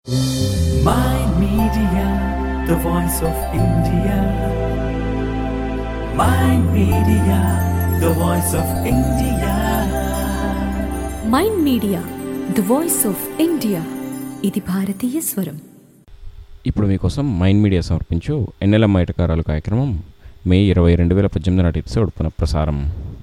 My Media, the voice of India. My Media, the voice of India. Mind Media the voice of India ఇది భారతీయ స్వరం ఇప్పుడు మీకోసం mind media సమర్పించు ఎన్నెలమ్మ ఎటకారాలు కార్యక్రమం మే ఇరవై రెండు వేల పద్దెనిమిది నాటి ఎపిసోడ్ పునఃప్రసారం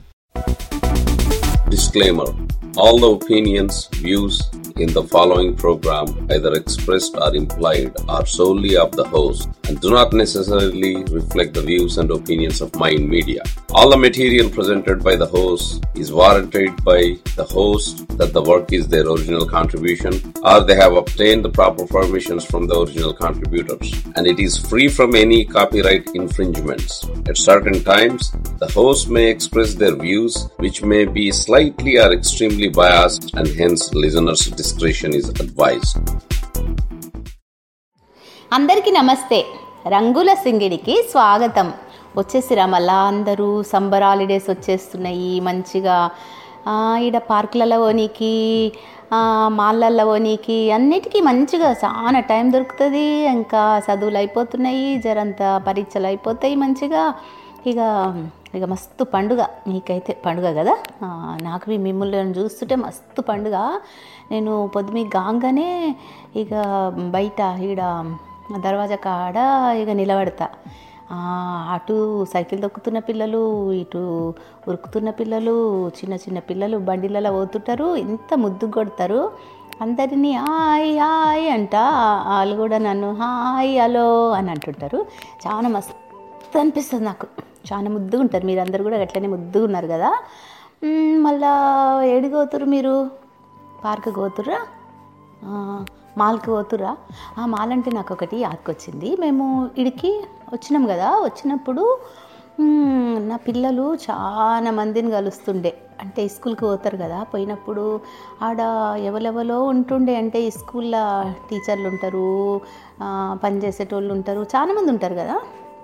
Disclaimer All the opinions, views in the following program, either expressed or implied, are solely of the host and do not necessarily reflect the views and opinions of Mind Media. All the material presented by the host is warranted by the host that the work is their original contribution or they have obtained the proper permissions from the original contributors and it is free from any copyright infringements. At certain times, the host may express their views which may be slightly or extremely biased and hence listeners' discretion is advised. అందరికీ నమస్తే రంగుల సింగిడికి స్వాగతం వచ్చేసిరా మళ్ళా అందరూ సంబర్ holidays వచ్చేస్తున్నాయి మంచిగా ఆ, ఈడ పార్కులలో పోనీకి ఆ, మాళ్ళల్లో పోనీకి అన్నిటికీ మంచిగా చాలా టైం దొరుకుతుంది ఇంకా చదువులు అయిపోతున్నాయి జరంత పరీక్షలు అయిపోతాయి మంచిగా ఇక ఇక మస్తు పండుగ మీకైతే పండుగ కదా ఆ, నాకు మీ మిమ్మల్ని చూస్తుంటే మస్తు పండుగ నేను పొద్దుమి గాంగానే ఇక బయట ఈడ దర్వాజా కాడ ఇక నిలబడతా ఆ, అటు సైకిల్ తొక్కుతున్న పిల్లలు ఇటు ఉరుకుతున్న పిల్లలు చిన్న చిన్న పిల్లలు బండిలలో పోతుంటారు ఇంత ముద్దు కొడతారు అందరినీ హాయ్ హాయ్ అంట వాళ్ళు కూడా నన్ను హాయ్ హలో అని అంటుంటారు చాలా మస్తు అనిపిస్తుంది నాకు చాలా ముద్దుగా ఉంటారు మీరు అందరు కూడా అట్లనే ముద్దుగా ఉన్నారు కదా మ్, మళ్ళా ఏడికి పోతురు మీరు పార్క్కి పోతుర్రా ఆ, మాల్కి పోతురా ఆ మాల్ అంటే నాకు ఒకటి యాదకొచ్చింది మేము ఇడికి వచ్చినాం కదా వచ్చినప్పుడు మ్, నా పిల్లలు చాలా మందిని కలుస్తుండే అంటే స్కూల్కి పోతారు కదా పోయినప్పుడు ఆడ ఎవరెవరో ఉంటుండే అంటే ఈ స్కూల్లో టీచర్లు ఉంటారు ఆ, పనిచేసేటోళ్ళు ఉంటారు చాలా మంది ఉంటారు కదా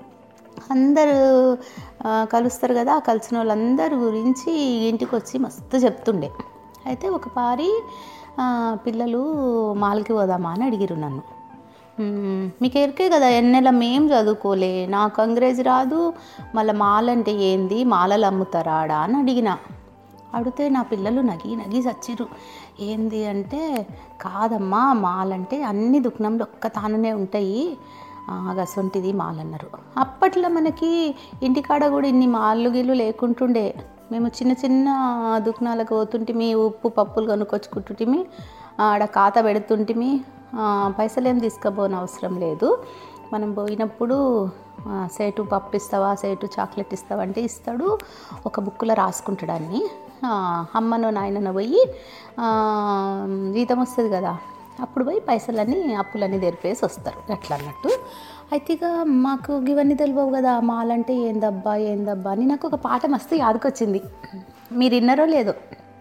అందరూ ఆ, కలుస్తారు కదా ఆ కలిసిన వాళ్ళందరి గురించి ఇంటికి వచ్చి మస్తు చెప్తుండే అయితే ఒక పారి ఆ, పిల్లలు మాల్కి పోదామా అని అడిగిరు నన్ను మ్మ్, మీకు ఎరికే కదా ఎన్నెల మేం చదువుకోలే నాకు అంగ్రేజీ రాదు మళ్ళీ మాల అంటే ఏంది మాలలు అమ్ముతారా ఆడ అని అడిగిన అడిగితే నా పిల్లలు నగి నగి చచ్చిరు ఏంది అంటే కాదమ్మా మాలంటే అన్ని దుకాణంలో ఒక్క తాననే ఉంటాయి ఆ, గసొంటిది మాల్ అన్నారు అప్పట్లో మనకి ఇంటికాడ కూడా ఇన్ని మాళ్ళు గిళ్ళు లేకుంటుండే మేము చిన్న చిన్న దుకాణాలకు పోతుంటిమి ఉప్పు పప్పులు కొనుక్కొచ్చుకుంటుంటిమి ఆడ ఖాతా పెడుతుంటిమి ఆ, పైసలేం తీసుకుపోని అవసరం లేదు మనం పోయినప్పుడు ఆ, సేటు పప్పు ఇస్తావా సేటు చాక్లెట్ ఇస్తావా అంటే ఇస్తాడు ఒక బుక్లో రాసుకుంటాడు అన్ని ఆ, అమ్మనో నాయననో పోయి ఆ, జీతం వస్తుంది కదా అప్పుడు పోయి పైసలన్నీ అప్పులన్నీ తెరిపేసి వస్తారు అట్లా అన్నట్టు అయితే ఇక మాకు ఇవన్నీ తెలియవు కదా మాలంటే ఏందబ్బా ఏందబ్బా అని నాకు ఒక పాట మస్తు యాదకొచ్చింది మీరు విన్నారో లేదో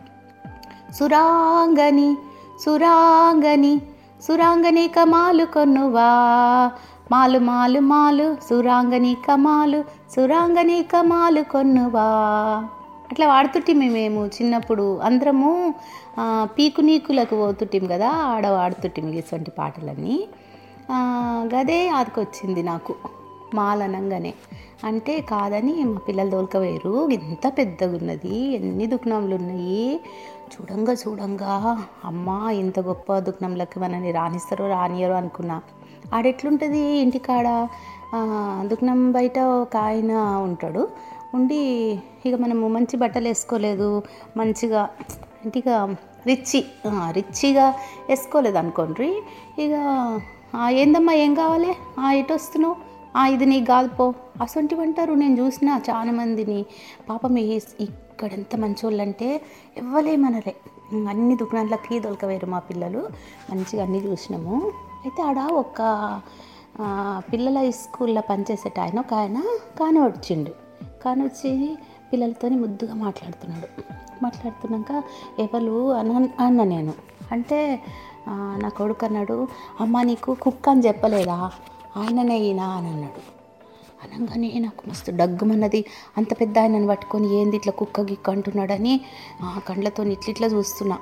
సురాంగని సురాంగని సురాంగని కమాలు కొన్నువా మాలు మాలు మాలు సురాంగని కమాలు సురాంగని కమాలు కొన్నువా అట్లా వాడుతుంటిమి మేము చిన్నప్పుడు అందరము ఆ, పీకు నీకులకు పోతుంటిం కదా ఆడ వాడుతుంటిమి ఇటువంటి పాటలన్నీ ఆ, గదే ఆదికొచ్చింది నాకు మాలనంగానే అంటే కాదని మా పిల్లలు తోలుకపోయారు ఇంత పెద్దగా ఉన్నది ఎన్ని దుకాణంలు ఉన్నాయి చూడంగా చూడంగా అమ్మా ఇంత గొప్ప దుకాణంలోకి మనని రానిస్తారో రానియరో అనుకున్నా ఆడెట్లుంటుంది ఇంటికాడ ఆ, దుకాణం బయట ఒక ఆయన ఉంటాడు ఉండి ఇక మనము మంచి బట్టలు వేసుకోలేదు మంచిగా ఇంటిగా రిచ్చి ఆ, రిచ్చిగా వేసుకోలేదు అనుకోండి ఇక "ఆ, ఏందమ్మా ఏం కావాలి "ఆ, ఎటు వస్తున్నావు "ఆ, ఇది నీకు కాదు పో అసొంటివి అంటారు నేను చూసిన చాలా మందిని పాపం ఈ- ఇక్కడ ఎంత మంచోళ్ళు అంటే ఎవ్వలేమనలే అన్ని దుకాణాలకి దొరకవేరు మా పిల్లలు మంచిగా అన్నీ చూసినాము అయితే ఆడ ఒక ఆ, పిల్లల స్కూల్లో పనిచేసేట ఆయన ఒక ఆయన కాని వచ్చిండు కాని వచ్చి పిల్లలతోని ముద్దుగా మాట్లాడుతున్నాడు మాట్లాడుతున్నాక ఎవరు అన్న అన్న నేను అంటే ఆ, నా కొడుకు అన్నాడు అమ్మ నీకు కుక్క అని చెప్పలేదా ఆయననే ఈయన అని అన్నాడు అనగానే నాకు మస్తు డగ్గుమన్నది అంత పెద్ద ఆయనను పట్టుకొని ఏంది ఇట్లా కుక్క గిక్క అంటున్నాడని ఆ కళ్ళతో ఇట్లిట్లా చూస్తున్నా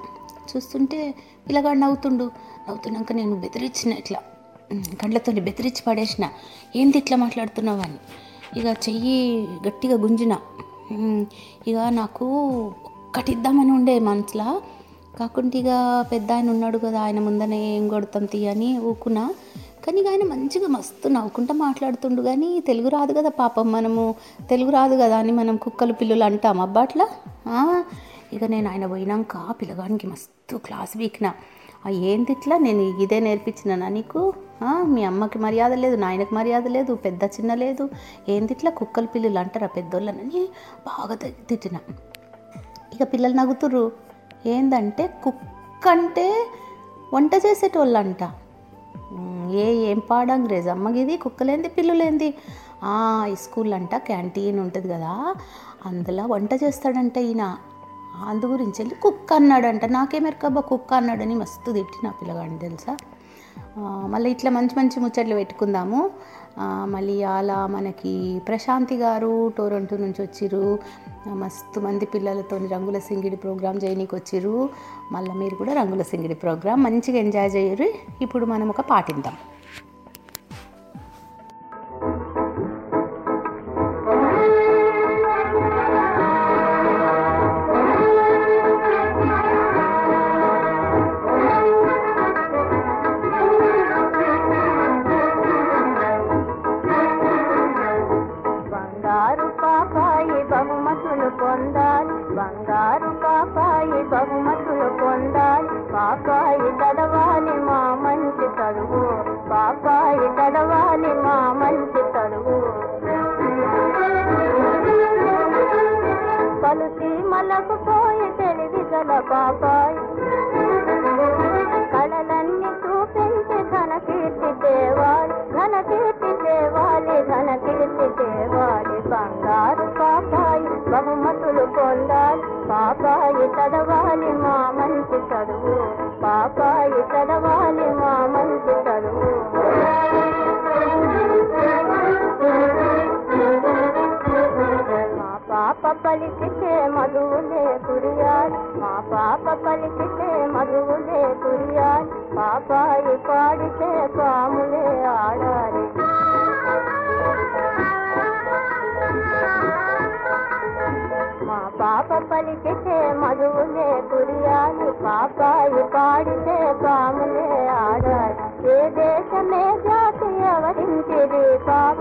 చూస్తుంటే పిల్లగాడు నవ్వుతుండు నవ్వుతున్నాక నేను బెదిరించిన ఇట్లా కళ్ళతో బెదిరించి పడేసిన ఏంది ఇట్లా మాట్లాడుతున్నావు అని ఇక చెయ్యి గట్టిగా గుంజిన ఉమ్, ఇక నాకు ఒక్కటి ఇద్దామని ఉండే మనసులో కాకుంటే ఇక పెద్ద ఆయన ఉన్నాడు కదా ఆయన ముందనే ఏం కొడతాం తీయని ఊకున్నా కానీ ఇక ఆయన మంచిగా మస్తు నవ్వుకుంటా మాట్లాడుతుండు కానీ తెలుగు రాదు కదా పాపం మనము తెలుగు రాదు కదా అని మనం కుక్కలు పిల్లలు అంటాం అబ్బా అట్లా ఆ, ఇక నేను ఆయన పోయినాక పిల్లగానికి మస్తు క్లాస్ వీక్న ఆ ఏంది ఇట్లా నేను ఇదే నేర్పించినానా నీకు ఆ, మీ అమ్మకి మర్యాద లేదు నాయనకి మర్యాద లేదు పెద్ద చిన్న లేదు ఏంది ఇట్లా కుక్కలు పిల్లలు అంటారా పెద్దోళ్ళని బాగా తి- తిట్టిన ఇక పిల్లలు నవ్వుతుర్రు ఏందంటే కుక్క అంటే వంట చేసేటోళ్ళంట ఉమ్, ఏ ఏం పాడ అంగ్రేజ్ అమ్మగిది కుక్కలేంది పిల్లులేంది ఆ, ఈ స్కూల్ అంట క్యాంటీన్ ఉంటుంది కదా అందులో వంట చేస్తాడంట ఈయన అందు గురించి వెళ్ళి కుక్క అన్నాడంట నాకేమెరకబ్బా కుక్క అన్నాడని మస్తు తిట్టి నా పిల్లగాడిని తెలుసా ఆ, మళ్ళీ ఇట్లా మంచి మంచి ముచ్చట్లు పెట్టుకుందాము ఆ, మళ్ళీ అలా మనకి ప్రశాంతి గారు టోరంటో నుంచి వచ్చిర్రు ఆ, మస్తు మంది పిల్లలతో రంగుల సింగిడి ప్రోగ్రామ్ చేయనీకి వచ్చిర్రు మళ్ళీ మీరు కూడా రంగుల సింగిడి ప్రోగ్రామ్ మంచిగా ఎంజాయ్ చేయరు ఇప్పుడు మనం ఒక పాటిద్దాం బంగారు పాపాయి బహుమతులు పొందాలి బంగారు పాపాయి బహుమతులు పొందాలి పాపాయి చదవాలి మా మంచి చదువు పాపాయి చదవాలి మా మంచి చదువు పలు సీమలకు పోయి తెలివి గల పాపాయి కళలన్నీ చూపించి ఘన కీర్తి తేవాలి ఘన కీర్తి తేవాలి ఘన కీర్తి తేవాలి బంగారు పాపాయి బహుమతులు పొందాలి పాపాయి చదవాలి మా మంచి చదువు పాపాయి చదవాలి మా మంచి చదువు మా పాప పలికితే మధువులే కురియాలి మా పాప పలికితే మధువులే కురియాలి పాపాయి పాడితే పాములే ఆడాలి మా పాప పలికితే మధువులే కురియాలి పాపాయి పాడితే పాములే ఆడాలి ఏ దేశమే జాతి ఎవరింటిది పాప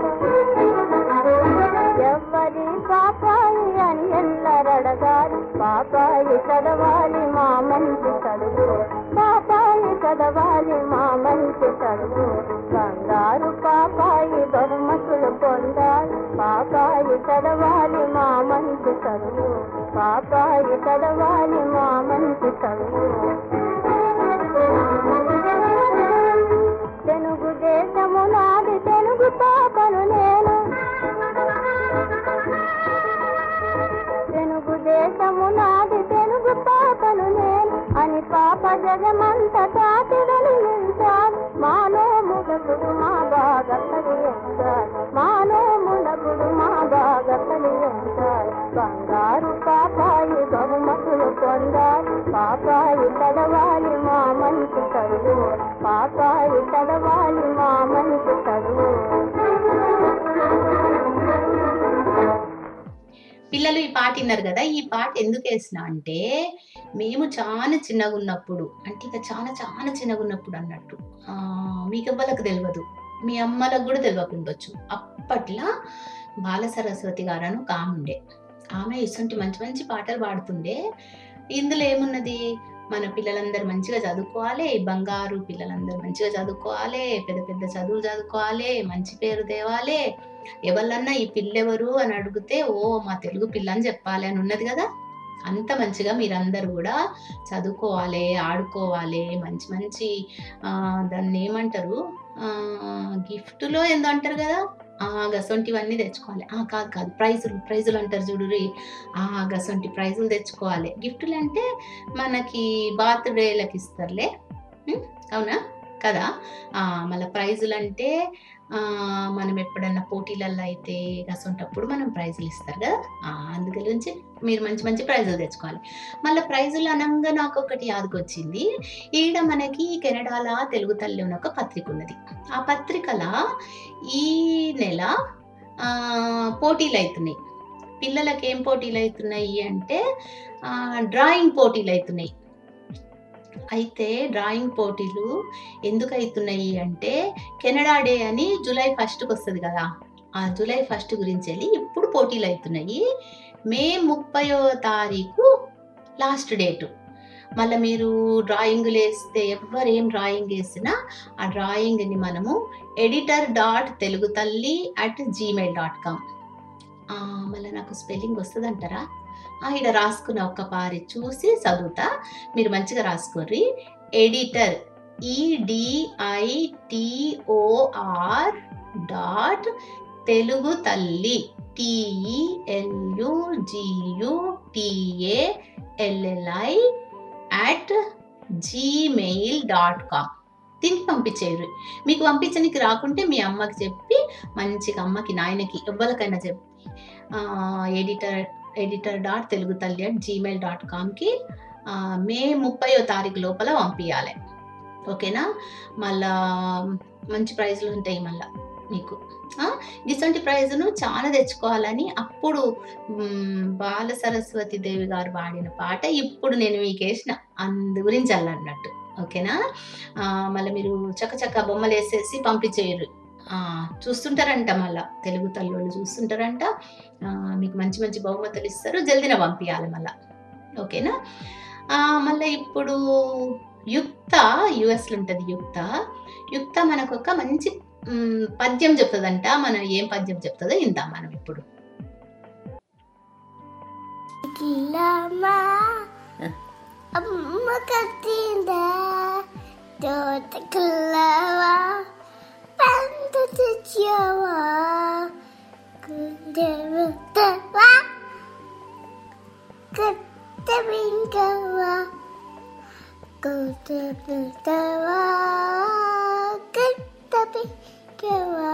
ఎవ్వరి పాపాయి అని ఎల్లరడగాలి పాపాయి చదవాలి మా మంచి చదువు పాపాయి చదవాలి మా మంచి చదువు బంగారు పాపాయి బహుమతులు పొందాలి పాపాయి చదవాలి మా మంచి చదువు పాపాయి చదవాలి మా మంచి చదువు తెలుగు దేశము నాది తెలుగు పాపను నేను తెలుగు దేశము నాది తెలుగు పాపను నేను అని పాప జగమంత తాటి వెలిగించాలి మాలో ముగకుడు మా బాగా కలిగించాలి మాలో మునకుడు మా బాగా కలిగించాలి బంగారు పాపాయి బహుమతులు పొందాలి పాపాయి చదవాలి మా మంచి చదువు పాపాయి చదవాలి మా మంచి చదువు పిల్లలు ఈ పాట విన్నారు కదా ఈ పాట ఎందుకు వేసిన అంటే మేము చాలా చిన్నగా ఉన్నప్పుడు అంటే ఇక చాలా చాలా చిన్నగా ఉన్నప్పుడు అన్నట్టు ఆ, మీకు ఎవ్వలకు తెలియదు మీ అమ్మలకు కూడా తెలియకుండొచ్చు అప్పట్లో బాల సరస్వతి గారు అని ఒక ఆమె ఉండే ఆమె ఇటువంటి మంచి మంచి పాటలు పాడుతుండే ఇందులో ఏమున్నది మన పిల్లలందరూ మంచిగా చదువుకోవాలి బంగారు పిల్లలందరూ మంచిగా చదువుకోవాలి పెద్ద పెద్ద చదువులు చదువుకోవాలి మంచి పేరు తేవాలి ఎవరన్నా ఈ పిల్లెవరు అని అడిగితే ఓ మా తెలుగు పిల్ల అని చెప్పాలి అని ఉన్నది కదా అంత మంచిగా మీరందరూ కూడా చదువుకోవాలి ఆడుకోవాలి మంచి మంచి ఆ, దాన్ని ఏమంటారు గిఫ్ట్లో ఏందో అంటారు కదా ఆ గసొంటివన్నీ తెచ్చుకోవాలి ఆ కాదు కాదు ప్రైజులు ప్రైజులు అంటారు చూడురి ఆ గసొంటి ప్రైజులు తెచ్చుకోవాలి గిఫ్టులు అంటే మనకి బర్త్డేలకు ఇస్తారులే ఉం? అవునా కదా ఆ, మళ్ళీ ప్రైజులు అంటే ఆ, మనం ఎప్పుడన్నా పోటీలలో అయితే అసంటప్పుడు మనం ప్రైజులు ఇస్తారు కదా ఆ, అందు గురించి మీరు మంచి మంచి ప్రైజులు తెచ్చుకోవాలి మళ్ళీ ప్రైజులు అనగా నాకు ఒకటి యాదకొచ్చింది ఈడ మనకి కెనడాల తెలుగు తల్లి అని ఒక పత్రిక ఉన్నది ఆ పత్రికల ఈ నెల ఆ, పోటీలు అవుతున్నాయి పిల్లలకి ఏం పోటీలు అవుతున్నాయి అంటే ఆ, డ్రాయింగ్ పోటీలు అవుతున్నాయి అయితే డ్రాయింగ్ పోటీలు ఎందుకు అవుతున్నాయి అంటే కెనడా డే అని జూలై ఫస్ట్కి వస్తుంది కదా ఆ జూలై ఫస్ట్ గురించి వెళ్ళి ఇప్పుడు పోటీలు అవుతున్నాయి మే ముప్పయో తారీఖు లాస్ట్ డేటు మళ్ళీ మీరు డ్రాయింగ్లు వేస్తే ఎవరు ఏం డ్రాయింగ్ వేసినా ఆ డ్రాయింగ్ని మనము ఎడిటర్ డాట్ తెలుగు తల్లి అట్ జీమెయిల్ డాట్ కామ్ మళ్ళీ నాకు స్పెల్లింగ్ వస్తుందంటారా ఇక్కడ రాసుకున్న ఒక్క పారి చూసి చదువుతా మీరు మంచిగా రాసుకోర్రి ఎడిటర్ ఈడిఐటిఓఆర్ డాట్ తెలుగు తల్లి టిఈఎల్యుజియుటిఏఎల్ఎల్ఐ అట్ జీమెయిల్ డాట్ కామ్ దీనికి పంపించేరు మీకు పంపించడానికి రాకుంటే మీ అమ్మకి చెప్పి మంచిగా అమ్మకి నాయనకి ఎవ్వరికైనా చెప్పి ఎడిటర్ ఎడిటర్ డాట్ తెలుగు తల్లి అట్ జీమెయిల్ డాట్ కామ్కి మే ముప్పయో తారీఖు లోపల పంపించాలి ఓకేనా మళ్ళా మంచి ప్రైజ్లు ఉంటాయి మళ్ళా మీకు ఇటువంటి ప్రైజ్ను చాలా తెచ్చుకోవాలని అప్పుడు మ్, బాల సరస్వతి దేవి గారు పాడిన పాట ఇప్పుడు నేను మీకు వేసిన అందు గురించి అన్నట్టు ఓకేనా ఆ, మళ్ళీ మీరు చక్క బొమ్మలు వేసేసి పంపించేయరు ఆ, చూస్తుంటారంట మళ్ళా తెలుగు తల్లోళ్ళు చూస్తుంటారంట ఆ, మీకు మంచి మంచి బహుమతులు ఇస్తారు జల్దిన పంపించాలి మళ్ళా ఓకేనా ఆ, మళ్ళీ ఇప్పుడు యుక్త యుఎస్లో ఉంటుంది యుక్త యుక్త మనకు ఒక మంచి మ్, పద్యం చెప్తుందంట మనం ఏం పద్యం చెప్తుందో ఇందాం మనం ఇప్పుడు Lama Amma katinda Dota kelawa Pantu terjawa Kunda bertawa Kata bingkawa Kota bertawa Kata bingkawa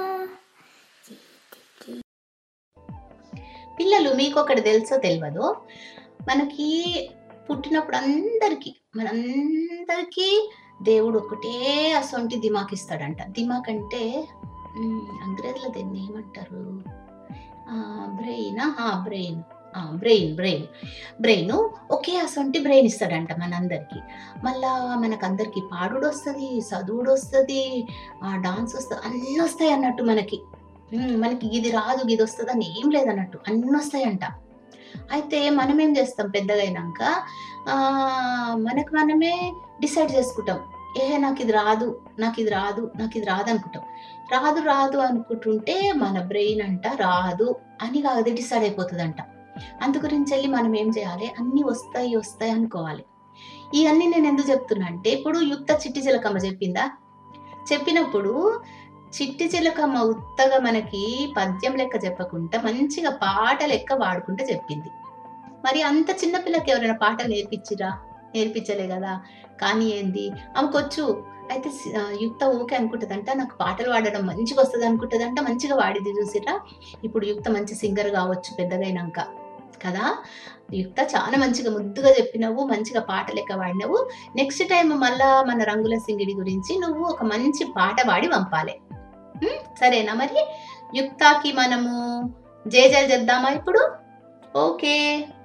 పిల్లలు మీకు ఒకటి తెలుసో తెలియదు మనకి పుట్టినప్పుడు అందరికీ మనందరికీ దేవుడు ఒకటే అసొంటి దిమాక్ ఇస్తాడంట దిమాక్ అంటే మ్, అంగ్రేజీలో దీన్ని ఏమంటారు brain brain brain brain brain ఒకే అసొంటి బ్రెయిన్ ఇస్తాడంట మనందరికీ మళ్ళా మనకందరికి పాడుడు వస్తుంది చదువుడు వస్తుంది డాన్స్ వస్తుంది అన్నీ వస్తాయి అన్నట్టు మనకి ఉమ్, మనకి ఇది రాదు ఇది వస్తుంది అని ఏం లేదన్నట్టు అన్నీ వస్తాయంట అయితే మనం ఏం చేస్తాం పెద్దగా అయినాక ఆ, మనకు మనమే డిసైడ్ చేసుకుంటాం ఏ నాకు ఇది రాదు నాకు ఇది రాదు నాకు ఇది రాదు అనుకుంటాం రాదు రాదు అనుకుంటుంటే మన బ్రెయిన్ అంట రాదు అని కాదు డిసైడ్ అయిపోతుందంట అందు గురించి వెళ్ళి మనం ఏం చేయాలి అన్నీ వస్తాయి వస్తాయి అనుకోవాలి ఇవన్నీ నేను ఎందుకు చెప్తున్నా అంటే ఇప్పుడు యుక్త చిట్టి చిలకమ్మ చెప్పిందా చెప్పినప్పుడు చిట్టి చిలకమ్మ ఉత్తగా మనకి పద్యం లెక్క చెప్పకుండా మంచిగా పాట లెక్క వాడుకుంటే చెప్పింది మరి అంత చిన్నపిల్లకి ఎవరైనా పాటలు నేర్పించిరా నేర్పించలే కదా కానీ ఏంది ఆమెకొచ్చు అయితే సి- ఆ, యుక్త ఊకే అనుకుంటుందంట నాకు పాటలు పాడడం మంచిగా వస్తుంది అనుకుంటుందంట మంచిగా వాడిది చూసిరా ఇప్పుడు యుక్త మంచి సింగర్ కావచ్చు పెద్దగైనాక కదా యుక్త చాలా మంచిగా ముద్దుగా చెప్పినవు మంచిగా పాట లెక్క వాడినవు నెక్స్ట్ టైం మళ్ళా మన రంగుల సింగిడి గురించి నువ్వు ఒక మంచి పాట పాడి పంపాలి ఉం? సరేనా మరి యుక్తాకి మనము జేజలు చేద్దామా ఇప్పుడు ఓకే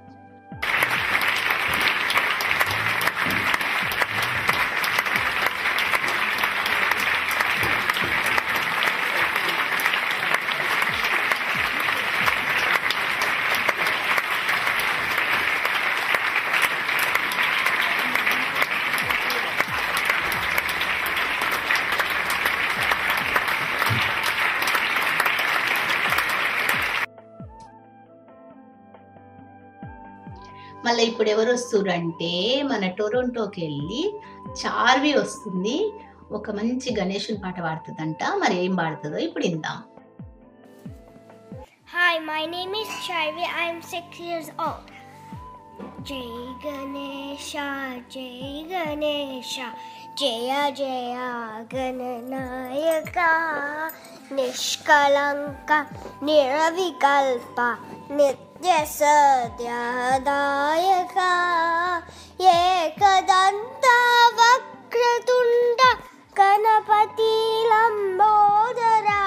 మళ్ళీ ఇప్పుడు ఎవరు వస్తురంటే మన టొరంటోకి వెళ్ళి చార్వి వస్తుంది ఒక మంచి గణేషుని పాట పాడుతుందంట మరి ఏం పాడుతుందో ఇప్పుడు ఇందాం Hi, my name is Charvi. I'm six years old. Jai Ganesha, Jai Ganesha, జయ జయ గణనాయక నిష్కళంక నిరవికల్ప నిత్య సత్యదాయక ఏకదంత వక్రతుండ గణపతి లంబోదరా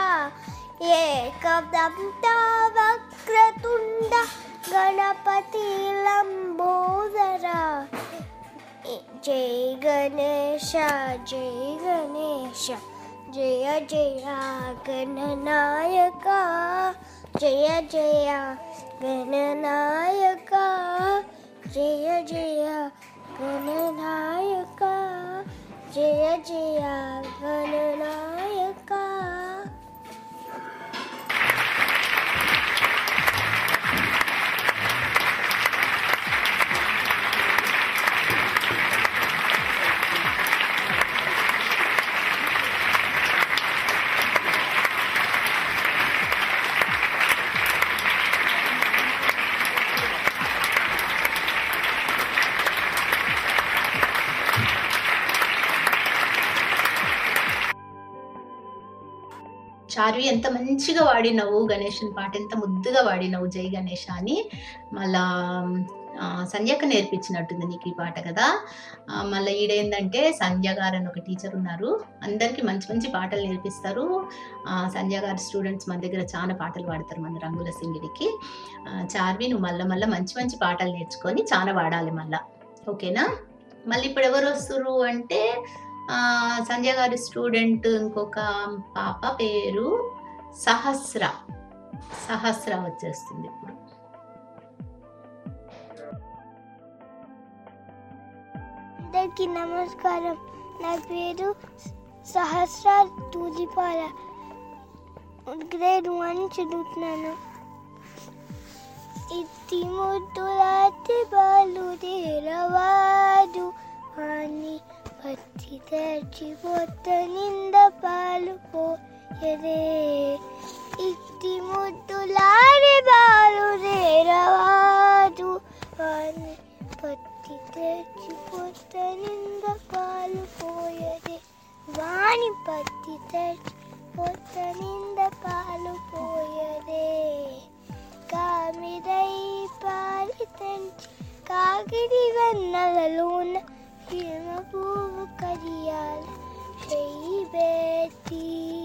ఏకదంత వక్రతుండ గణపతి లంబోదరా జై గణేశ జై గణేశ జయ జయ గణనాయక జయ జయ గణనాయక జయ జయ గణనాయక జయ జయ గణనాయక చార్వి ఎంత మంచిగా వాడినవు గణేషన్ పాట ఎంత ముద్దుగా వాడినవు జై గణేష అని మళ్ళా ఆ, సంధ్యక్క నేర్పించినట్టుంది నీకు ఈ పాట కదా ఆ, మళ్ళీ ఈడేందంటే సంధ్య గారు అని ఒక టీచర్ ఉన్నారు అందరికీ మంచి మంచి పాటలు నేర్పిస్తారు ఆ, సంధ్య గారి స్టూడెంట్స్ మన దగ్గర చాలా పాటలు పాడతారు మన రంగుల సింగిడికి ఆ, చార్వి నువ్వు మళ్ళీ మళ్ళీ మంచి మంచి పాటలు నేర్చుకొని చాలా వాడాలి మళ్ళా ఓకేనా మళ్ళీ ఇప్పుడు ఎవరు వస్తున్నారు అంటే ఆ, సంధ్య గారి స్టూడెంట్ ఇంకొక పాప పేరు సహస్ర సహస్ర వచ్చేస్తుంది ఇప్పుడు అందరికీ నమస్కారం నా పేరు సహస్ర తూజిపాల గ్రేడ్ వన్ చదువుతున్నాను ఇట్టి ముద్దులాటి బాలు రవాడు అని పత్తి తెచ్చిపోత నింద పాలు పోయదే ఇట్టి ముద్దులాడి బాలు రవాడు అని పత్తి తెచ్చిపోత నింద పాలు పోయదే వాణి పత్తి తెచ్చిపోత నింద పాలు పోయదే కామిరై పాలి తెంచి కాకిడి వెన్నలలోన హిమ పువ్వు కరియాల చెయ్యి బెట్టి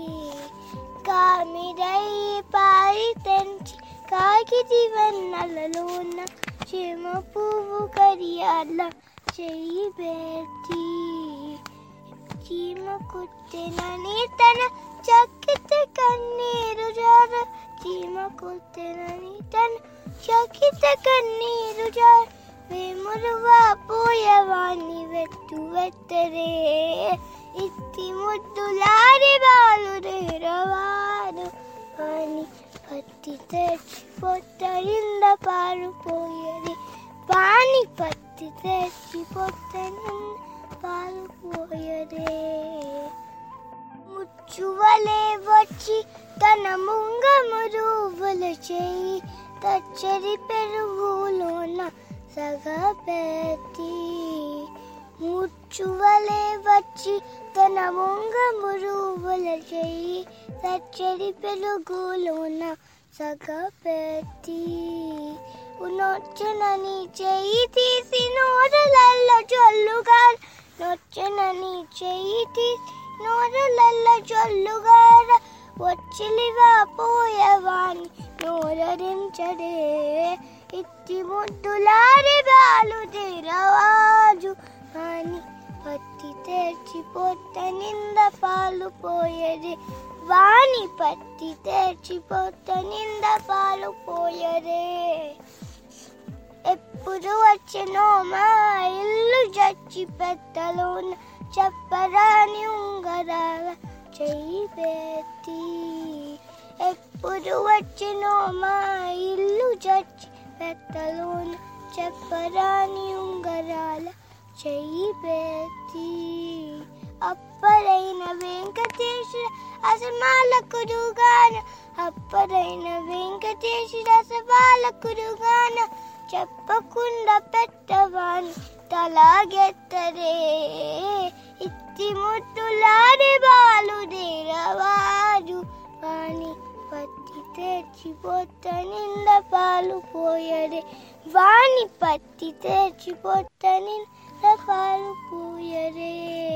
కామిరై పాలి తెంచి కాకిడి వెన్నలలోన హిమ పువ్వు కరియాల చెయ్యి బెట్టి చీమ కుట్టెనని తన చక్కిత కన్నీరు జార చీమ కుట్టెనని తన చక్కిత కన్నీరు జార వేమురువా పోయవాణి వెట్టు వెత్తరే ఇత్తి ముద్దులారి బాలు రేరవారు అని పత్తి తెచ్చి పొట్టరింద పాలు పోయది వాణి పత్తి తెచ్చి పొట్టరింద పాలు పోయదే ముచ్చువలే వచ్చి తన ముంగము రూవుల చేయి తచ్చరి పెరుగులోన సగపెట్టి ముచ్చువలే వచ్చి తన ముంగము రూవుల చేయి తచ్చరి పెరుగులోన సగపెట్టి నొచ్చనని చెయ్యి తీసి నోరలల్లో జొల్లుగా నొచ్చనని చెయ్యి తీసి నోరలల్ల జొల్లుగార వచ్చిలివా పోయేవాణి నోరరించడే ఇట్టి ముద్దులారి బాలు తెరవాజు అని పత్తి తెచ్చి పొట్ట నింద పాలు పోయదే వాణి పత్తి తెచ్చి పొట్ట నింద పాలు పోయదే ఎప్పుడు వచ్చినో మా ఇల్లు చచ్చి పెట్టలోన చెప్పరాని ఉంగరాల చెయ్యి పెట్టి ఎప్పుడు వచ్చినో మా ఇల్లు చచ్చి పెట్టలోన చెప్పరాని ఉంగరాల చెయ్యి పెట్టి అప్పరైన వెంకటేశ్వర అసమాల కురుగాన అప్పరైన వెంకటేశ్వర అసమాల కురుగాన చెప్పకుండా పెట్టవాని తలాగెత్తరే ఇత్తి ముద్దులాడి బాలు దేరవారు వాణి పత్తి తెచ్చిపోత నింద పాలు పోయరే వాణి పత్తి తెచ్చిపోత నింద పాలు పోయరే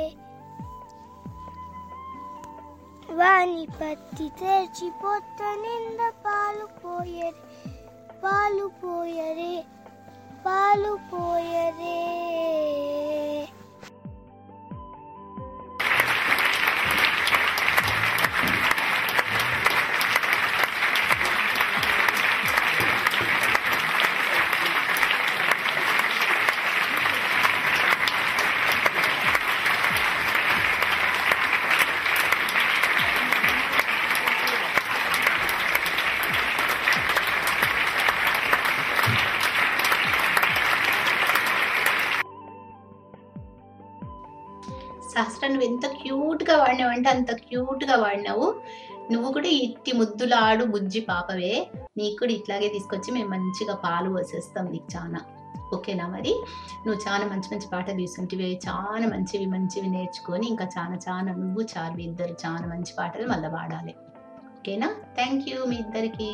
వాణి పత్తి తెచ్చిపోత నింద పాలు పోయరే పాలు పోయరే పాలు పోయరే సహస్ర నువ్వు ఎంత క్యూట్గా వాడినావు అంటే అంత క్యూట్గా వాడినావు నువ్వు కూడా ఇట్టి ముద్దులాడు బుజ్జి పాపవే నీకు కూడా ఇట్లాగే తీసుకొచ్చి మేము మంచిగా పాలు పోసేస్తాం నీకు చాలా ఓకేనా మరి నువ్వు చాలా మంచి మంచి పాటలు తీసుకుంటివి చాలా మంచివి మంచివి నేర్చుకొని ఇంకా చాలా చాలా నువ్వు చార్వి ఇద్దరు చాలా మంచి పాటలు మళ్ళీ పాడాలి ఓకేనా థ్యాంక్ యూ మీ ఇద్దరికి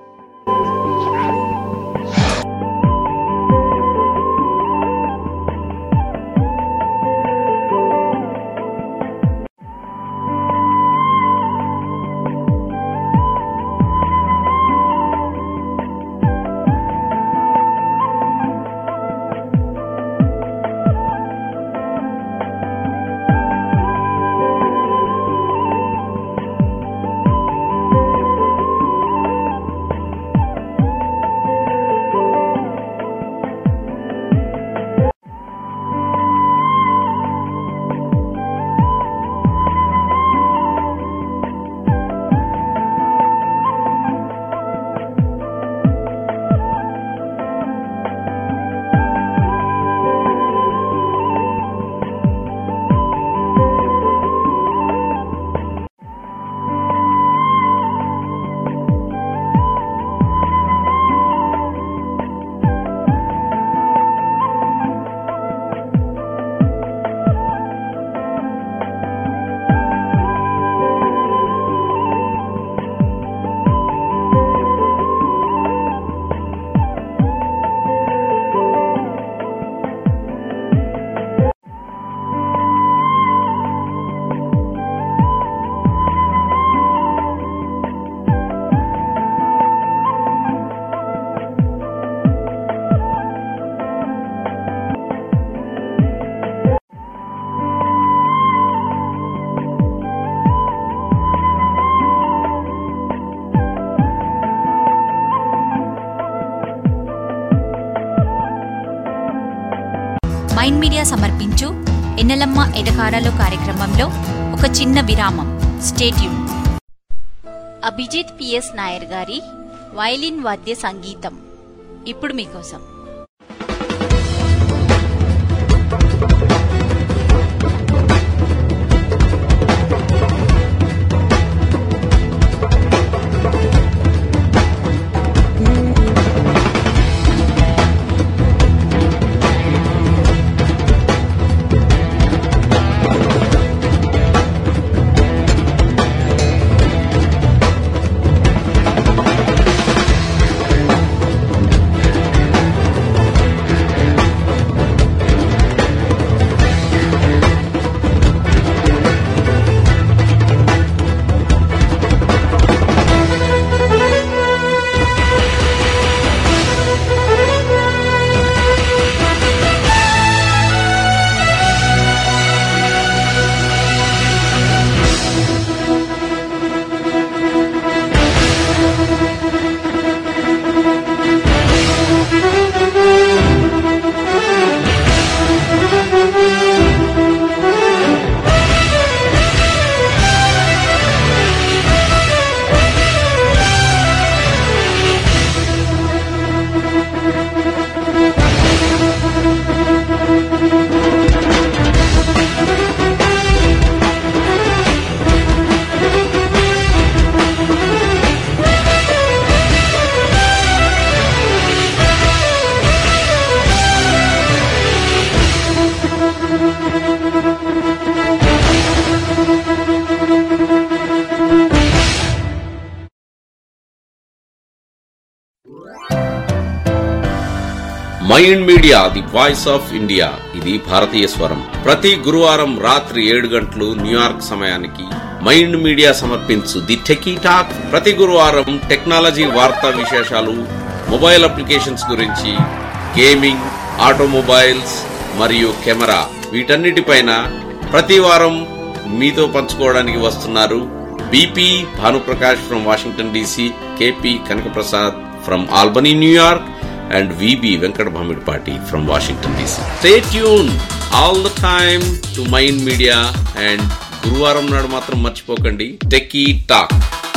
మైండ్ మీడియా సమర్పించు ఎన్నెలమ్మ ఎడకారాలు కార్యక్రమంలో ఒక చిన్న విరామం స్టేట్యూన్ అభిజిత్ పిఎస్ నాయర్ గారి వైలిన్ వాద్య సంగీతం ఇప్పుడు మీకోసం Thank Mind Media the voice of India ఇది భారతీయ స్వరం ప్రతి గురువారం రాత్రి ఏడు గంటలు న్యూయార్క్ సమయానికి మైండ్ మీడియా సమర్పించు ది టెకీ టాక్ ప్రతి గురువారం టెక్నాలజీ వార్తా విశేషాలు మొబైల్ అప్లికేషన్స్ గురించి గేమింగ్ ఆటోమొబైల్స్ మరియు కెమెరా వీటన్నిటిపైన ప్రతి వారం మీతో పంచుకోవడానికి వస్తున్నారు BP Bhanuprakash from Washington DC KP Kanakaprasad from Albany New York and VB Venkat Bhamidpati from Washington DC. Stay tuned all the time to Mind Media and గురువారం నాడు మాత్రం మర్చిపోకండి Techie Talk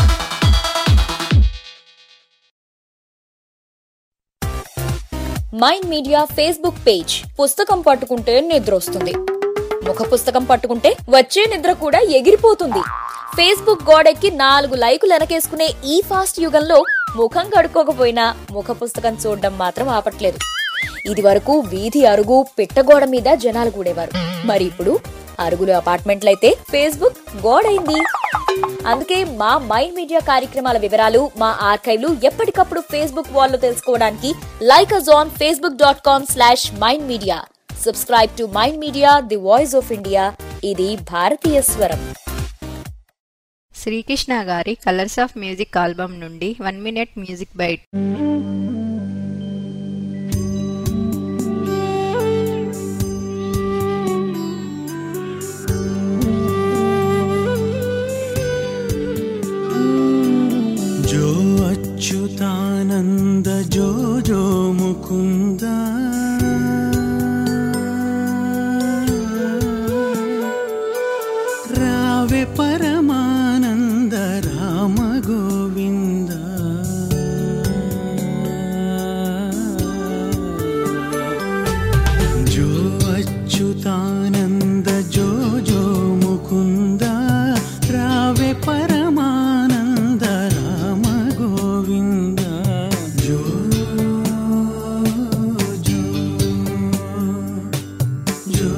Mind Media Facebook page పుస్తకం పట్టుకుంటే నిద్ర వస్తుంది ముఖ పుస్తకం పట్టుకుంటే వచ్చే నిద్ర కూడా ఎగిరిపోతుంది ఫేస్బుక్ గోడెక్కి నాలుగు లైకులు వెనకేసుకునే ఈ ఫాస్ట్ యుగంలో ముఖం కడుక్కోకపోయినా ముఖ పుస్తకం చూడడం మాత్రం ఆపట్లేదు ఇది వరకు వీధి అరుగు పిట్టగోడ మీద జనాలు కూడేవారు మరి ఇప్పుడు అరుగులు అపార్ట్మెంట్లయితే ఫేస్బుక్ గోడైంది అందుకే మా మైండ్ మీడియా కార్యక్రమాల వివరాలు మా ఆర్కైవ్లు ఎప్పటికప్పుడు ఫేస్బుక్ వాల్లో తెలుసుకోవడానికి like us on Facebook dot com slash Mind Media subscribe to Mind Media the voice of India ఇది భారతీయ స్వరం శ్రీకృష్ణ గారి కలర్స్ ఆఫ్ మ్యూజిక్ ఆల్బమ్ నుండి వన్ మినిట్ మ్యూజిక్ బైట్ जो अच्युतानन्द जो जो मुकुन्द रावे परमानन्द राम गोविन्द जो अच्युतानन्द जो जो मुकुन्द रावे परमानन्द राम गोविन्द जो जो जो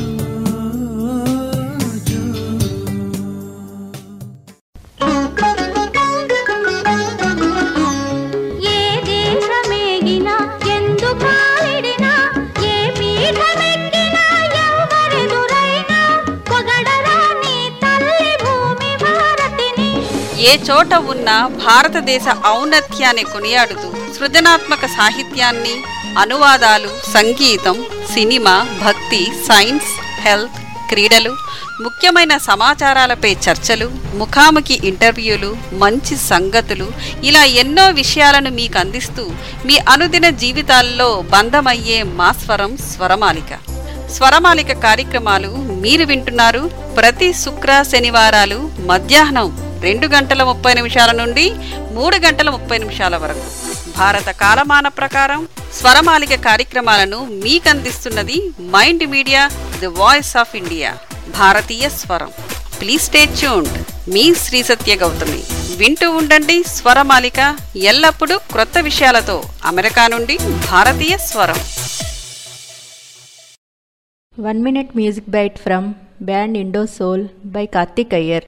ఏ దేశమేగినా ఎందు కాలిడినా ఏ పీఠమెక్కినా ఎవరెదురైనా పొగడరా నీ తల్లి భూమి భారతిని ఏ చోట ఉన్న భారతదేశ ఔన్నత్యాన్ని కొనియాడుతూ సృజనాత్మక సాహిత్యాన్ని అనువాదాలు సంగీతం సినిమా భక్తి సైన్స్ హెల్త్ క్రీడలు ముఖ్యమైన సమాచారాలపై చర్చలు ముఖాముఖి ఇంటర్వ్యూలు మంచి సంగతులు ఇలా ఎన్నో విషయాలను మీకు అందిస్తూ మీ అనుదిన జీవితాల్లో బంధమయ్యే మా స్వరం స్వరమాలిక స్వరమాలిక కార్యక్రమాలు మీరు వింటున్నారు ప్రతి శుక్ర శనివారాలు మధ్యాహ్నం రెండు గంటల ముప్పై నిమిషాల నుండి మూడు గంటల ముప్పై నిమిషాల వరకు భారత కాలమాన ప్రకారం స్వరమాలిక కార్యక్రమాలను మీకు అందిస్తున్నది Mind Media the voice of India భారతీయ స్వరం ప్లీజ్ స్టే ట్యూన్డ్ మీ శ్రీ సత్య గౌతమి వింటూ ఉండండి స్వరమాలిక ఎల్లప్పుడూ క్రొత్త విషయాలతో అమెరికా నుండి భారతీయ స్వరం one minute music bite from band Indo Soul by Karthik Iyer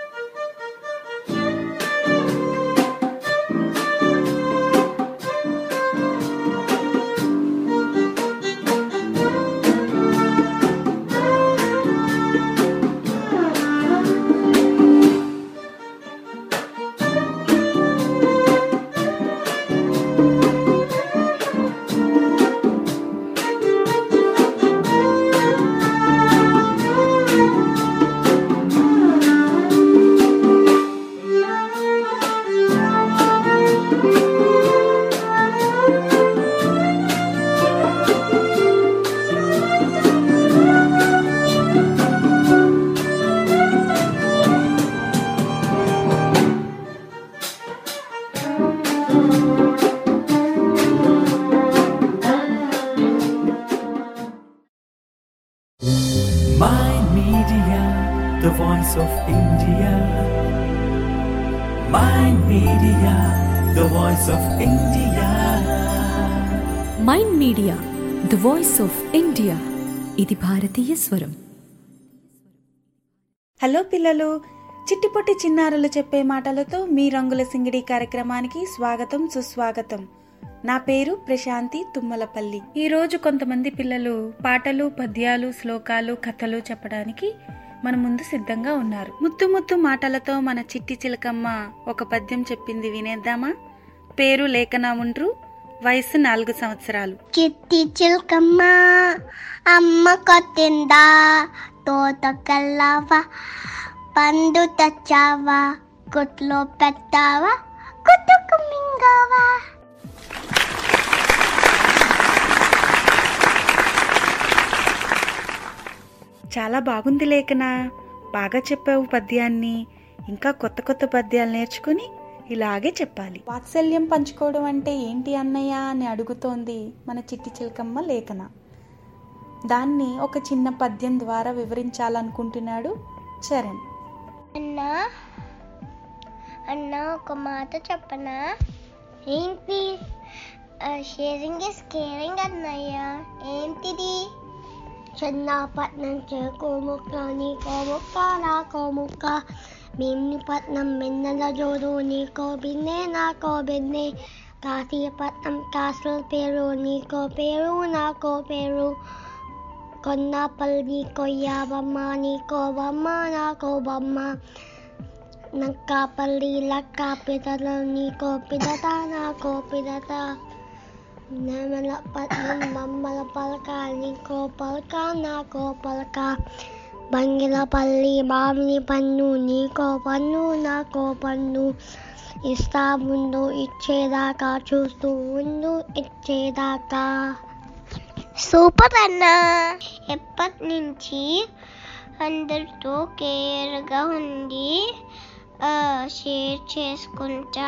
Mind Media, the voice of India. Mind Media, the voice of India. Mind Media the voice of India ఇది భారతీయ స్వరం హలో పిల్లలు చిట్టిపొట్టి చిన్నారులు చెప్పే మాటలతో మీ రంగుల సింగిడి కార్యక్రమానికి స్వాగతం సుస్వాగతం నా పేరు ప్రశాంతి తుమ్మలపల్లి ఈరోజు కొంతమంది పిల్లలు పాటలు పద్యాలు శ్లోకాలు కథలు చెప్పడానికి మన ముందు సిద్ధంగా ఉన్నారు ముత్తు ముత్తు మాటలతో మన చిట్టి చిలకమ్మ ఒక పద్యం చెప్పింది వినేద్దామా పేరు లేఖన ఉండ్రు వయసు నాలుగు సంవత్సరాలు చిట్టి చిలకమ్మ అమ్మ కొట్టిందా తోటకెళ్ళావా పండు తెచ్చావా గుట్లో పెట్టావా గుట్టుకు మింగావా చాలా బాగుంది లేఖన బాగా చెప్పావు పద్యాన్ని ఇంకా కొత్త కొత్త పద్యాలు నేర్చుకుని ఇలాగే చెప్పాలి వాత్సల్యం పంచుకోవడం అంటే ఏంటి అన్నయ్య అని అడుగుతోంది మన చిట్టి చిలకమ్మ లేఖన దాన్ని ఒక చిన్న పద్యం ద్వారా వివరించాలనుకుంటున్నాడు చరణ్ అన్నా అన్నా ఒక మాట చెప్పనా ఏంటి షేరింగ్ ఇస్ కేరింగ్ అన్నయ్య ఏంటిది చిన్నపట్నం చేకోముక్క నీ కోముక్క నా కోముక్క భీమ్నిపట్నం మిన్నల జోరు నీకో బిన్నే నాకో బిన్నే కాశీపట్నం కాసుల పేరు నీకో పేరు నాకో పేరు కొన్నపల్లి కొయ్యాబమ్మ నీకో బొమ్మ నాకో బొమ్మ నక్కాపల్లి లక్క పిదల నీకో పిదత నాకో పిదత నెమల పట్నం బొమ్మల పలక నీకో పలక నాకో పలక బంగిలపల్లి మామిడి పన్ను నీకో పన్ను నాకో పన్ను ఇస్తా ముందు ఇచ్చేదాకా చూస్తూ ముందు ఇచ్చేదాకా సూపర్ అన్న ఎప్పటి నుంచి అందరితో కేర్గా ఉండి ఆ, షేర్ చేసుకుంటా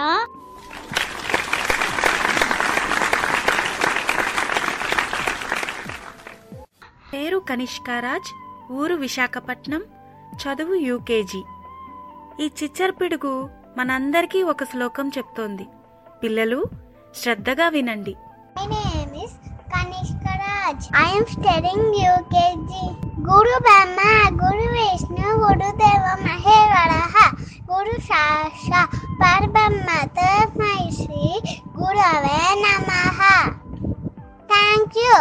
పేరు కనిష్కారాజ్ ఊరు విశాఖపట్నం చదువు యూకేజీ ఈ చిచ్చర పిడుగు మనందరికీ ఒక శ్లోకం చెప్తోంది పిల్లలు శ్రద్ధగా వినండి My name is Kanishka Raj. I am studying UKG. Guru Brahma, Guru Vishnu, Guru Deva Maheshwara, Guru Sasha, Parbrahma, Tasmai Shri, Gurave Namaha. Thank you.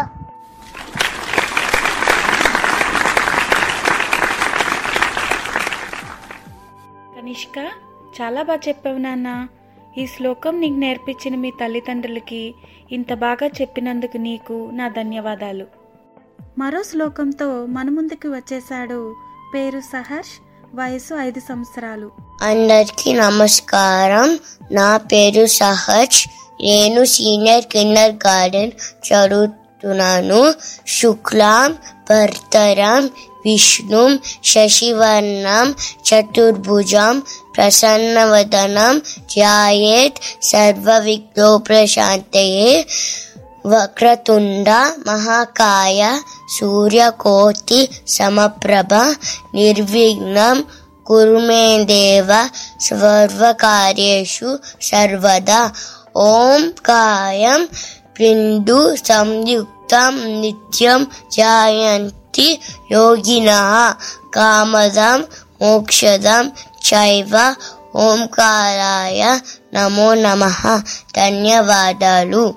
Kanishka చాలా బాగా చెప్పావు నాన్న ఈ శ్లోకం నీకు నేర్పించిన మీ తల్లిదండ్రులకి ఇంత బాగా చెప్పినందుకు నీకు నా ధన్యవాదాలు మరో శ్లోకంతో మన ముందుకు వచ్చేశాడు పేరు సహర్ష్ వయసు ఐదు సంవత్సరాలు అందరికీ నమస్కారం నా పేరు సహజ్ నేను సీనియర్ కిండర్ గార్డెన్ చదువుతున్నాను శుక్లాం భర్తరం విష్ణుం శశివర్ణం చతుర్భుజం ప్రసన్నవదనం ధ్యాయేత్ సర్వవిఘ్నోపశాంతయే వక్రతుండ మహాకాయ సూర్యకోటి సమప్రభ నిర్విఘ్నం కురు మే దేవ సర్వకార్యేషు సర్వదా ఓం కాయం బిందు సంయుక్తం నిత్యం జాయంతి యోగినః కామదం మోక్షదం చైవ ఓంకారాయ నమో నమః ధన్యవాదాలు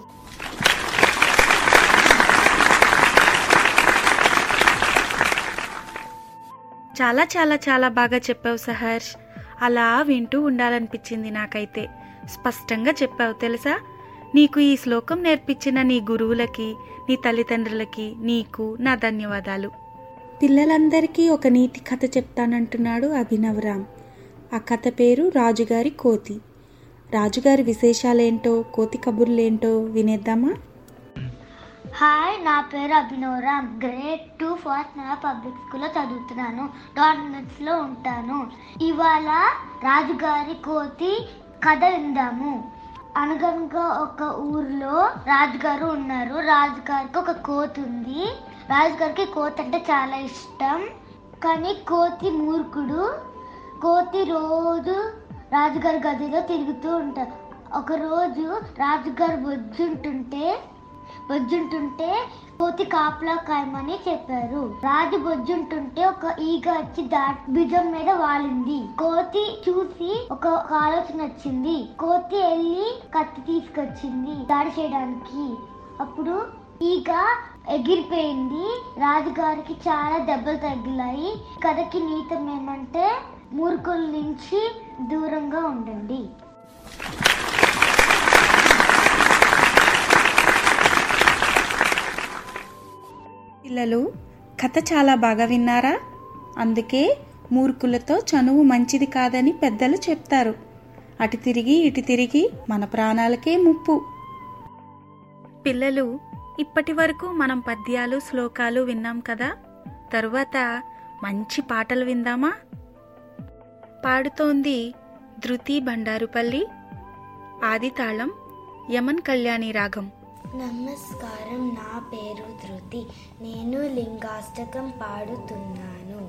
చాలా చాలా చాలా బాగా చెప్పావు సహర్ష్ అలా వింటూ ఉండాలనిపించింది నాకైతే స్పష్టంగా చెప్పావు తెలుసా నీకు ఈ శ్లోకం నేర్పించిన నీ గురువులకి నీ తల్లిదండ్రులకి నీకు నా ధన్యవాదాలు పిల్లలందరికీ ఒక నీతి కథ చెప్తానంటున్నాడు అభినవ్ రామ్ ఆ కథ పేరు రాజుగారి కోతి రాజుగారి విశేషాలేంటో కోతి కబుర్లేంటో వినేద్దామా హాయ్ నా పేరు Abhinav Ram grade two first నా పబ్లిక్ స్కూల్లో చదువుతున్నాను డాట్ నెట్స్లో ఉంటాను ఇవాళ రాజుగారి కోతి కథ విందాము అనగనగా ఒక ఊర్లో రాజుగారు ఉన్నారు రాజుగారికి ఒక కోతి ఉంది రాజుగారికి కోతి అంటే చాలా ఇష్టం కానీ కోతి మూర్ఖుడు కోతి రోజు రాజుగారి గదిలో తిరుగుతూ ఉంటారు ఒకరోజు రాజుగారు బొజ్జుంటుంటే బొజ్జుంటుంటే కోతి కాపలా కాయమని చెప్పారు రాజు బొజ్జుంటుంటే ఒక ఈగ వచ్చి దాట్ భుజం మీద వాలింది కోతి చూసి ఒక ఒక ఆలోచన వచ్చింది కోతి వెళ్ళి కత్తి తీసుకొచ్చింది దాడి చేయడానికి అప్పుడు ఈగ ఎగిరిపోయింది రాజుగారికి చాలా దెబ్బలు తగిలాయి కథకి నీతం ఏమంటే మూర్ఖుల నుంచి దూరంగా ఉండండి పిల్లలు కథ చాలా బాగా విన్నారా అందుకే మూర్ఖులతో చనువు మంచిది కాదని పెద్దలు చెప్తారు అటు తిరిగి ఇటు తిరిగి మన ప్రాణాలకే ముప్పు పిల్లలు ఇప్పటి వరకు మనం పద్యాలు శ్లోకాలు విన్నాం కదా తరువాత మంచి పాటలు విందామా పాడుతోంది ధృతి బండారుపల్లి ఆదితాళం యమన్ కళ్యాణి రాగం నమస్కారం నా పేరు ధృతి నేను లింగాష్టకం పాడుతున్నాను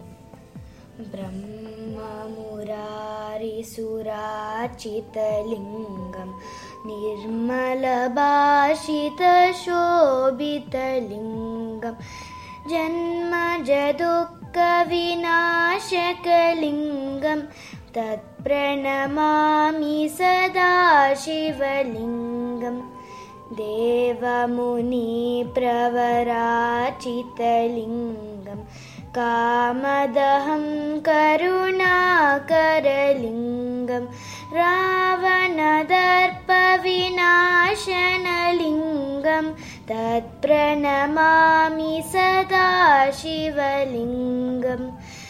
బ్రహ్మమురారి సురాచితలింగం నిర్మల భాషిత శోభితలింగం జన్మజ దుఃఖ వినాశకలింగం తత్ప్రణమామి సదా శివలింగం దేవముని ప్రవరాచితలింగం కామదహం కరుణాకరలింగం రావణదర్ప వినాశనలింగం తత్ప్రణమామి సదా శివలింగం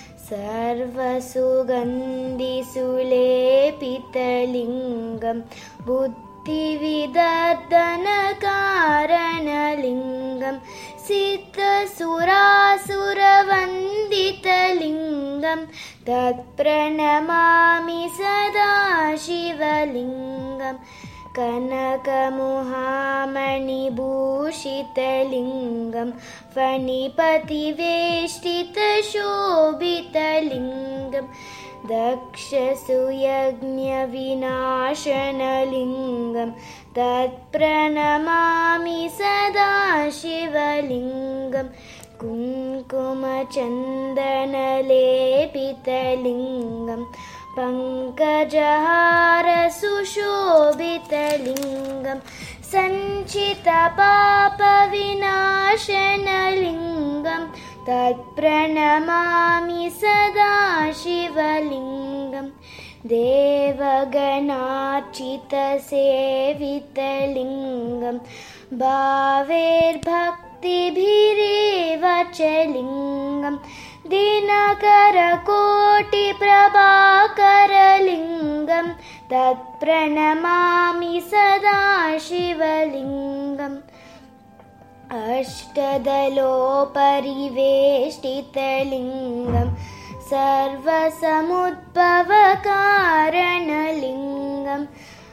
सर्वसुगन्धिसुलेपितलिङ्गं बुद्धिविदर्दनकारणलिङ्गं सिद्धसुरासुरवन्दितलिङ्गं तत्प्रणमामि सदा शिवलिङ्गम् कनकमुहामणिभूषितलिङ्गं फणिपतिवेष्टितशोभितलिङ्गं दक्षसुयज्ञविनाशनलिङ्गं तत्प्रणमामि सदा शिवलिङ्गं कुङ्कुमचन्दनलेपितलिङ्गं पङ्कजहारसुशोभितलिङ्गं सञ्चितपापविनाशनलिङ्गं तत्प्रणमामि सदा शिवलिङ्गं देवगणार्चितसेवितलिङ्गं भावेर्भक्तिभिरेव च लिङ्गं दिनकरकोटिप्रभाकरलिङ्गं तत्प्रणमामि सदा शिवलिङ्गम् अष्टदलोपरिवेष्टितलिङ्गं सर्वसमुद्भवकारणलिङ्गम्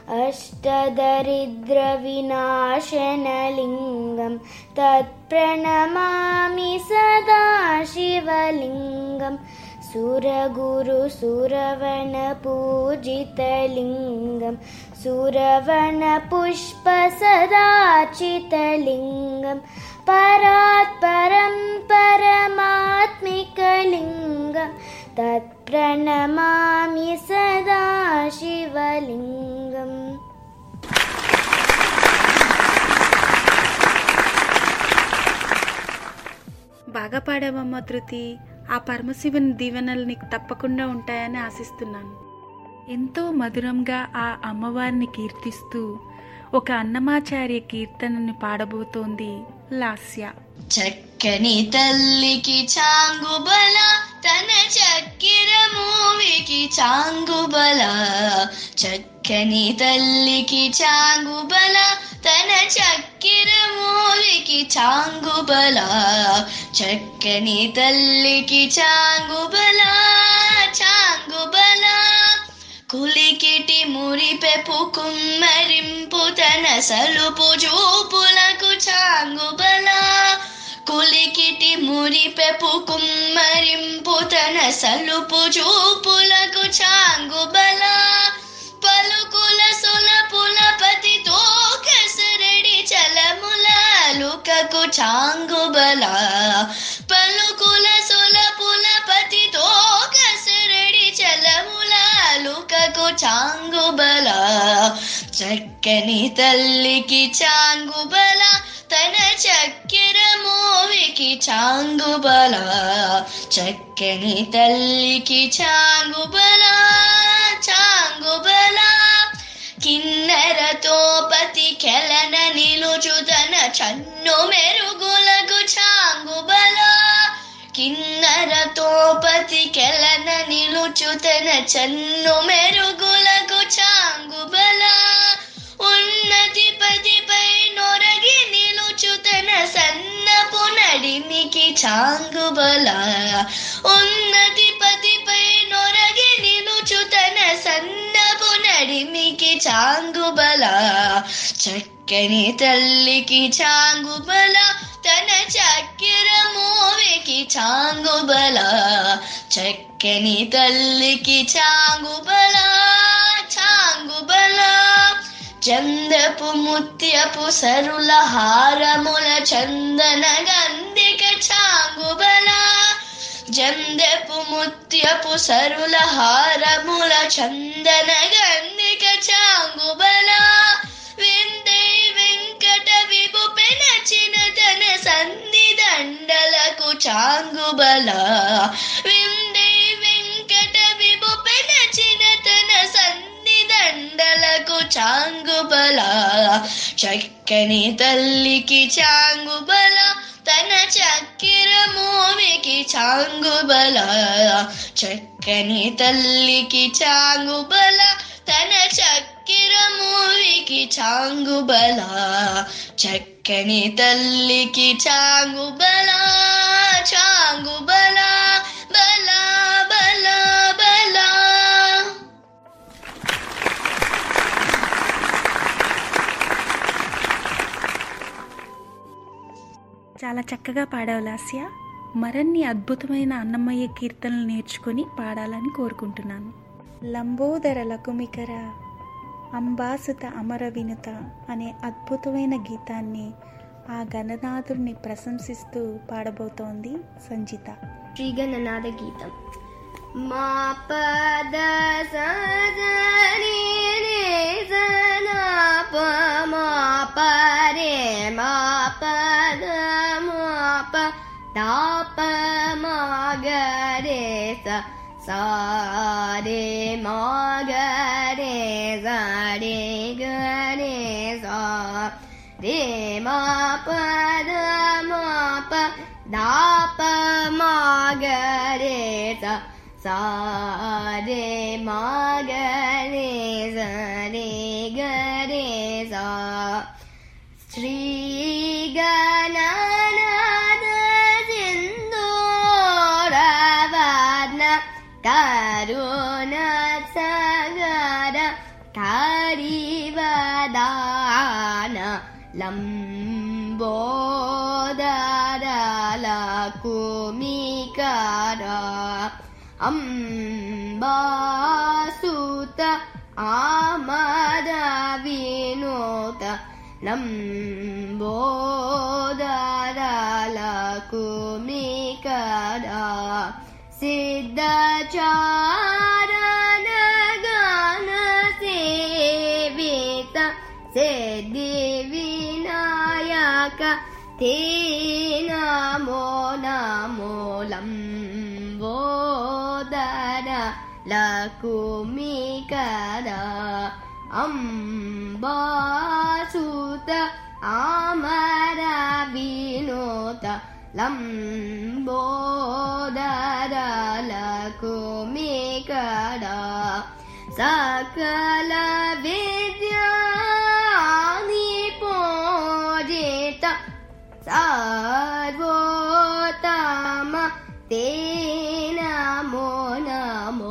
अष्टदरिद्रविनाशनलिङ्गं तत्प्रणमामि सदा शिवलिङ्गं सुरगुरुसुरवनपूजितलिङ्गं सुरवनपुष्पसदाचितलिङ्गं परात् परं परमात्मिकलिङ्गं तत्प्रणमामि सदा शिवलिङ्गम् బాగా పాడావమ్మ ధృతి ఆ పరమశివుని దీవెనలు నీకు తప్పకుండా ఉంటాయని ఆశిస్తున్నాను ఎంతో మధురంగా ఆ అమ్మవారిని కీర్తిస్తూ ఒక అన్నమాచార్య కీర్తనని పాడబోతోంది లాస్య చక్కని తల్లికి చాంగుబల తన చక్కెర మూవికి చాంగుబల చక్కని తల్లికి చాంగుబల తన చక్కెర మూవికి చాంగుబల చక్కని తల్లికి చాంగుబల చాంగుబల కులికిటి మురిపెపు కుమ్మరింపు తన సలుపు చూపులకు చాంగుబల కులికిటి మురిపెపు కుమ్మరింపు తన సలుపు చూపులకు చాంగుబల పలుకుల సొలపుల పతితో కసరడి చలములాలు లుకకు చాంగుబల పలుకుల సొలపుల పతితో కసరడి చలముల లుకకు చాంగుబల చక్కని తల్లికి చాంగుబల తన చక్కెర మోవికి చాంగుబల చక్కని తల్లికి చాంగుబల చాంగుబల కిన్నెరతో పతి కెలన నిలుచుతన చన్ను మెరుగులకు చాంగుబల కిన్నరతో పతి కెలన నిలుచుతన చన్ను మెరుగులకు చాంగుబల ఉన్నతి పతిపై నొరగి నిలుచుతన సన్నపు నడినికి చాంగుబల ఉన్నతి పతిపై నొరగి నిలుచుతన సన్నపు నడిమికి చాంగుబల చక్కని తల్లికి చాంగుబల తన చక్కెర మోవికి చాంగుబల చక్కని తల్లికి చాంగుబల చాంగుబల చందపు ముత్యపు సరుల హారముల చందన గంధిక చాంగుబల జందపు ముత్యపు సరుల హారముల చందన గంధిక చాంగుబల విందై వెంకట విభు పెనచిన తన సంధి దండలకు చాంగుబల విందై వెంకట విభు పెనచిన తన సంధి దండలకు చాంగుబల చక్కని తల్లికి చాంగుబల తన చక్కెర మోవికి చాంగుబల చక్కని తల్లికి చాంగుబల తన చక్కెర మూవికి చాంగుబల చక్కని తల్లికి చాంగుబల చాంగుబల బల బల బల చాలా చక్కగా పాడావు లాస్య మరిన్ని అద్భుతమైన అన్నమయ్య కీర్తనలు నేర్చుకుని పాడాలని కోరుకుంటున్నాను లంబోదర లకుమికర అంబాసుత అమర వినుత అనే అద్భుతమైన గీతాన్ని ఆ గణనాథుడిని ప్రశంసిస్తూ పాడబోతోంది సంజిత శ్రీగణనాథ గీతం మా పద సజని రే సనా ప మా పరే మా పద మా ప దా ప మా గరే స సా రే మా గరే స రే గరే సా రే మా పద మా ప దా ప మా గరే స సా రే మా గరే స రే గరే సా శ్రీ గణనాథ సింధూరవర్ణ కరుణ సగర కరివదాన లంబోదరల కుమికర అంబాసుత ఆమద వినోత లంబోదరల కుమికర సిద్ధచారణ గణ సేవిత సిద్ధి వినాయక తే నమో నమో లంబోదర లకుమికర అంబాసుత ఆమర వినోత లంబోదర లకుమికర సకల విద్యాని పూజిత సర్వోత్తమ తే నమో నమో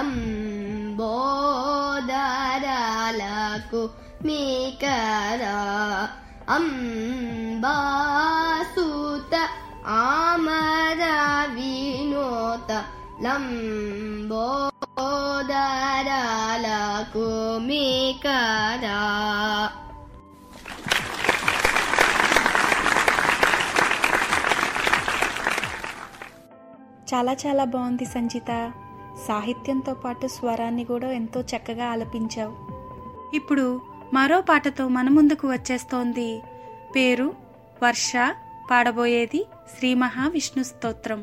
లంబోదరాలకు మీకర అంబాసుత ఆమర వినోత లంబోదరాలకు మీకర చాలా చాలా బాగుంది సంచిత సాహిత్యంతో పాటు స్వరాన్ని కూడా ఎంతో చక్కగా ఆలపించావు ఇప్పుడు మరో పాటతో మన ముందుకు వచ్చేస్తోంది పేరు వర్ష పాడబోయేది శ్రీ మహావిష్ణు స్తోత్రం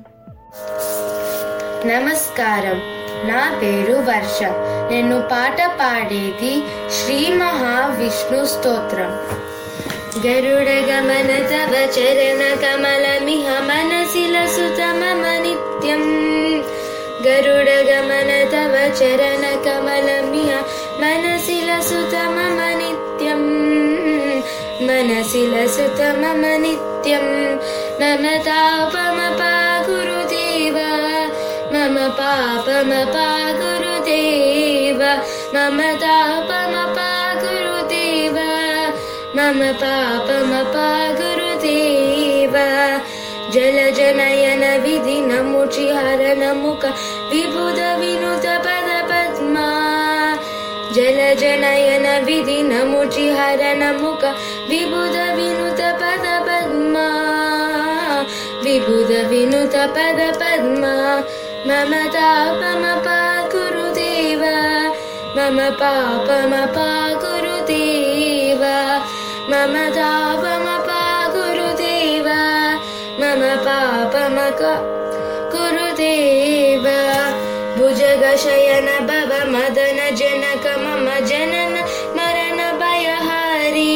నమస్కారం నా పేరు వర్ష నేను పాట పాడేది శ్రీ మహావిష్ణు స్తోత్రం గరుడ గమన తవ చరణ కమలమిహ మనసి లసుత మమ నిత్యం గరుడ గమన తవ చరణ కమలమిహ మనసి లసుత మమ నిత్యం మనసి లసుత మమ నిత్యం మమ తాపమపా గురుదేవ మమ పాపమపా గురుదేవ మమ తాపమపా గురుదేవ మమ పాపమపా గురుదేవ జల జనయన విధి నముచి హరణ ముఖ విబుధ వినుత పద పద్మా జల జనయన విధి నముచి హరణ ముఖ విబుధ వినుత పద పద్మా విబుధ వినుత పద పద్మా మమ తాపమపా గురుదేవ మమ పాపమపా గురుదేవ మమ తాపమపా గురుదేవ మమ పాపమక గురుదేవ భుజగశయన భవ మదన జనక మమ జనన మరణ భయహారీ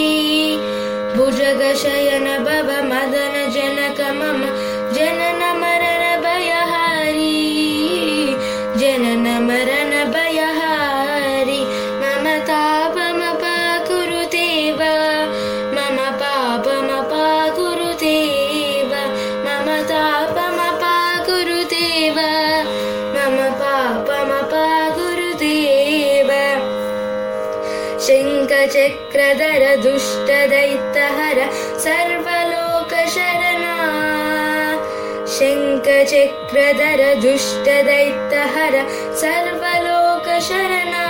భుజగశయన భవ మదన జనక మమ జనన మరణ భయహారీ జనన మరణ భయహారి మమ తాపమపా గురుదేవ మమ పాపమపా గురుదేవ మమ తాపమపా గురుదేవ మమ పాపమపా గురుదేవ శంఖచక్రధర దుష్టదైత్యహర సర్వలోక శరణా శంఖచక్రధర దుష్టదైత్యహర సర్వలోక శరణా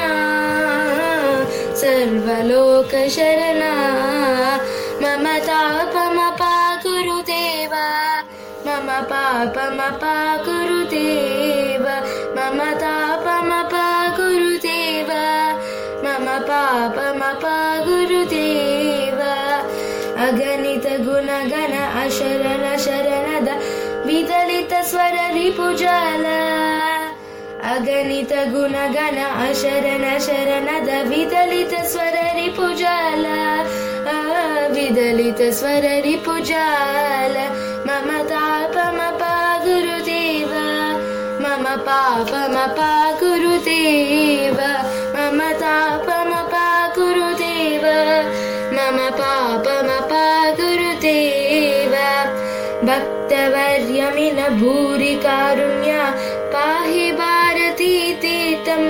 సర్వలోక శరణా మమ తాపమపా గురుదేవ మమ పాపమపా గురుదేవ మమ తాపమపా గురుదేవ మమ పాపమపా గురుదేవ అగణిత గుణగణ అశరణ శరణద విదలిత స్వర రిపుజాల అగణిత గుణగణ అశరణ శరణద విదలిత స్వర రిపుజాల విదలిత స్వర రిపుజాల మమ తాపమపా గురుదేవ మమ పాపమపా గురుదేవ మమ తాపమపా గురుదేవ మమ పాపమపా గురుదేవ భక్తవర్యమిన భూరి కారుణ్య పాహి భారతీ తీర్థం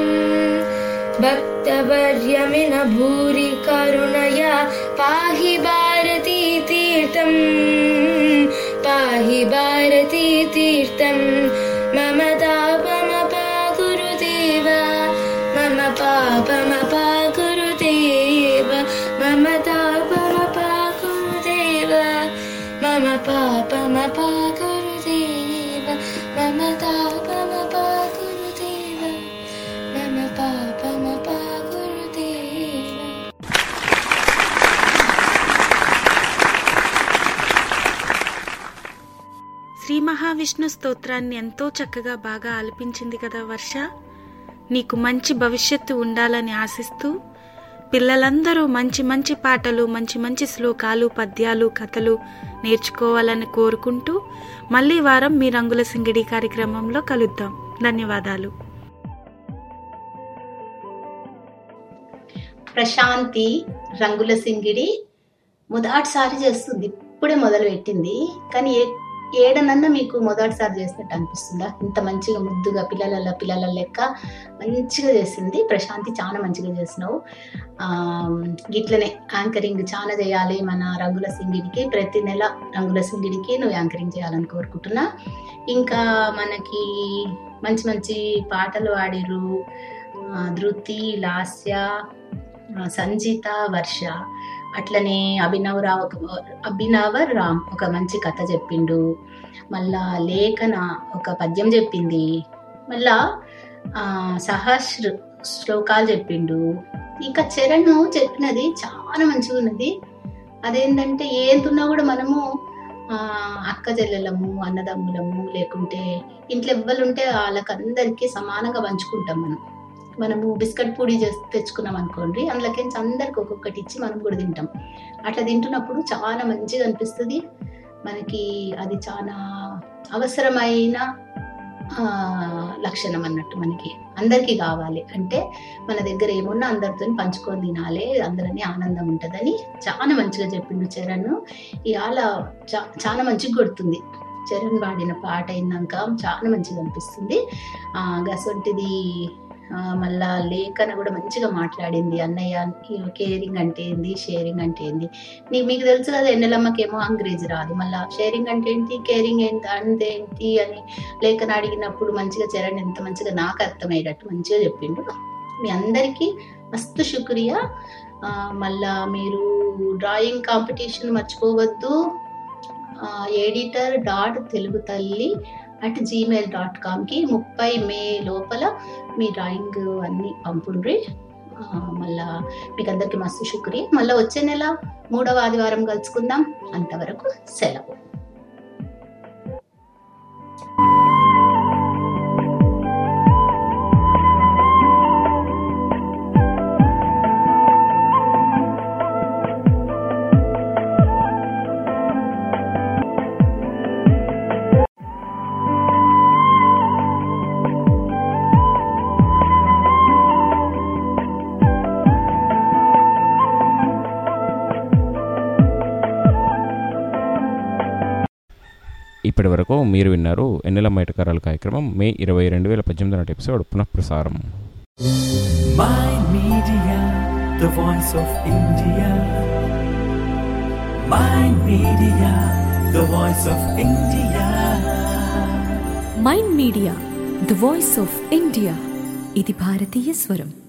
భక్తవర్యమిన భూరి కరుణయ పాహి భారతీ తీర్థం పాహి భారతీ తీర్థం మమ తాపమపా గురుదేవ మమ పాపమపా గురుదేవ మమ తాపమపా గురుదేవ మమ పాపమపా గురుదేవ మమ తాపమపా గురుదేవ మమ పాపమపా గురుదేవ శ్రీ మహావిష్ణు స్తోత్రాన్ని ఎంతో చక్కగా బాగా ఆలపించింది కదా వర్ష నీకు మంచి భవిష్యత్తు ఉండాలని ఆశిస్తూ పిల్లలందరూ మంచి మంచి పాటలు మంచి మంచి శ్లోకాలు పద్యాలు కథలు నేర్చుకోవాలని కోరుకుంటూ మళ్ళీ వారం మీ రంగుల సింగిడి కార్యక్రమంలో కలుద్దాం ధన్యవాదాలు ప్రశాంతి రంగుల సింగిడి మొదటిసారి చేస్తుంది ఇప్పుడే మొదలు పెట్టింది కానీ ఏ ఏడనన్నా మీకు మొదటిసారి చేసినట్టు అనిపిస్తుందా ఇంత మంచిగా ముద్దుగా పిల్లల పిల్లల లెక్క మంచిగా చేసింది ప్రశాంతి చాలా మంచిగా చేసినావు ఆ, గిట్లనే యాంకరింగ్ చాలా చేయాలి మన రంగుల సింగిడికి ప్రతి నెల రంగుల సింగిడికి నువ్వు యాంకరింగ్ చేయాలని కోరుకుంటున్నా ఇంకా మనకి మంచి మంచి పాటలు పాడిరు ఆ, ధృతి లాస్య ఆ, సంజిత వర్ష అట్లనే అభినవ్ రావు ఒక- అభినవ రామ్ ఒక మంచి కథ చెప్పిండు మళ్ళా లేఖన ఒక పద్యం చెప్పింది మళ్ళా ఆ, సహస్ర శ్లోకాలు చెప్పిండు ఇంకా చరణ్ చెప్పినది చాలా మంచిగా ఉన్నది అదేంటంటే ఏంతున్నా కూడా మనము ఆ, అక్క చెల్లెలము అన్నదమ్ములము లేకుంటే ఇంట్లో ఎవ్వరు ఉంటే వాళ్ళకందరికీ సమానంగా పంచుకుంటాం మనం మనము బిస్కెట్ పొడి చేసి తెచ్చుకున్నాం అనుకోండి అందులోకించి అందరికి ఒక్కొక్కటి ఇచ్చి మనం కూడా తింటాం అట్లా తింటున్నప్పుడు చాలా మంచిగా అనిపిస్తుంది మనకి అది చాలా అవసరమైన ఆ, లక్షణం అన్నట్టు మనకి అందరికీ కావాలి అంటే మన దగ్గర ఏమున్నా అందరితో పంచుకొని తినాలి అందరినీ ఆనందం ఉంటుందని చాలా మంచిగా చెప్పిండు చరణ్ ఇవాళ చా చాలా మంచిగా కొడుతుంది చరణ్ పాడిన పాట అయినాక చాలా మంచిగా అనిపిస్తుంది ఆ, గసొంటిది ఆ, మళ్ళా లేఖన కూడా మంచిగా మాట్లాడింది అన్నయ్య కేరింగ్ అంటే ఏంది షేరింగ్ అంటే ఏంది నీకు మీకు తెలుసు కదా ఎన్నెలమ్మకేమో అంగ్రేజీ రాదు మళ్ళా షేరింగ్ అంటే ఏంటి కేరింగ్ ఏంటి అంటే ఏంటి అని లేఖన అడిగినప్పుడు మంచిగా చరణ్ ఎంత మంచిగా నాకు అర్థమయ్యేటట్టు మంచిగా చెప్పిండు మీ అందరికీ మస్తు శుక్రియా ఆ, మళ్ళా మీరు డ్రాయింగ్ కాంపిటీషన్ మర్చిపోవద్దు ఎడిటర్ డాట్ తెలుగు తల్లి అట్ జీమెయిల్ డాట్ కామ్కి ముప్పై మే లోపల మీ డ్రాయింగ్ అన్నీ పంపుండ్రి ఆ, మళ్ళా మీకు అందరికీ మస్తు శుక్రియ మళ్ళీ వచ్చే నెల మూడవ ఆదివారం కలుసుకుందాం అంతవరకు సెలవు ఇప్పటి వరకు మీరు విన్నారు ఎన్నెలమ్మ ఎటకారాల కార్యక్రమం మే ఇరవై రెండు వేల పద్దెనిమిది నాటి ఎపిసోడ్ పునఃప్రసారం Mind Media, the voice of India. Mind Media, the voice of India. Mind Media the voice of India ఇది భారతీయ స్వరం